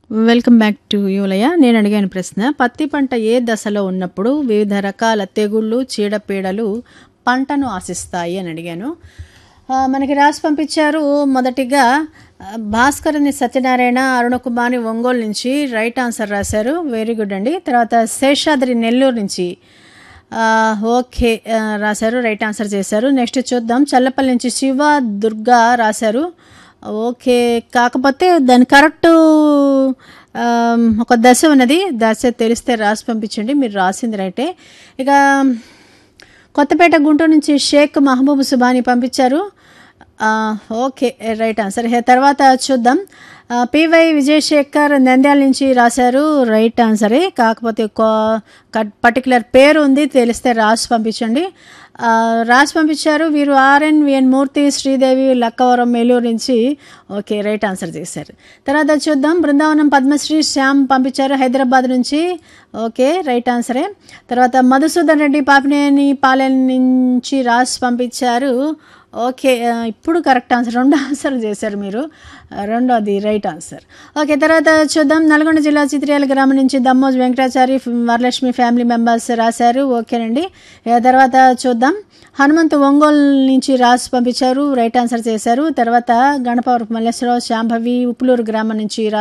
welcome back to యువలయ నేను అడిగాను ప్రశ్న పత్తి పంట ఏ దశలో ఉన్నప్పుడు వివిధ రకాల తెగుళ్ళు చీడపీడలు పంటను ఆశిస్తాయి అని అడిగాను ఆ, మనకి రాసి పంపించారు మొదటిగా ఆ, భాస్కర్ని సత్యనారాయణ అరుణకుమారి ఒంగోలు నుంచి రైట్ ఆన్సర్ రాశారు వెరీ గుడ్ అండి తర్వాత శేషాద్రి నెల్లూరు నుంచి ఆ, ఓకే ఆ, రాశారు రైట్ ఆన్సర్ చేశారు నెక్స్ట్ చూద్దాం చల్లపల్లి నుంచి శివ దుర్గా రాశారు ఓకే కాకపోతే దాని కరెక్ట్ ఒక దశ ఉన్నది దశ తెలిస్తే రాసి పంపించండి మీరు రాసింది రైటే ఇక కొత్తపేట గుంటూరు నుంచి షేక్ మహబూబ్ సుబాని పంపించారు ఆ, ఓకే రైట్ ఆన్సర్ హే, తర్వాత చూద్దాం ఆ, పివై విజయశేఖర్ నంద్యాల నుంచి రాశారు రైట్ ఆన్సరే కాకపోతే పర్టికులర్ పేరు ఉంది తెలిస్తే రాసి పంపించండి ఆ, రాసి పంపించారు వీరు ఆర్ఎన్ విఎన్ మూర్తి శ్రీదేవి లక్కవరం మేలూరు నుంచి ఓకే రైట్ ఆన్సర్ చేశారు తర్వాత చూద్దాం బృందావనం పద్మశ్రీ శ్యామ్ పంపించారు హైదరాబాద్ నుంచి ఓకే రైట్ ఆన్సరే తర్వాత మధుసూదన్ రెడ్డి పాపినేని పాలెం నుంచి రాసి పంపించారు ఓకే ఆ, ఇప్పుడు కరెక్ట్ ఆన్సర్ రెండు ఆన్సర్లు చేశారు మీరు ఆ, రెండోది రైట్ ఆన్సర్ ఓకే తర్వాత చూద్దాం నల్గొండ జిల్లా చిత్రియాల గ్రామం నుంచి దమ్మోజ్ వెంకటాచారి ఫ్- వరలక్ష్మి ఫ్యామిలీ మెంబర్స్ రాశారు ఓకేనండి ఆ తర్వాత చూద్దాం హనుమంతు ఒంగోలు నుంచి రాసి పంపించారు రైట్ ఆన్సర్ చేశారు తర్వాత గణపవరపు మల్లేశ్వరరావు శాంభవి ఉప్పులూరు గ్రామం నుంచి రా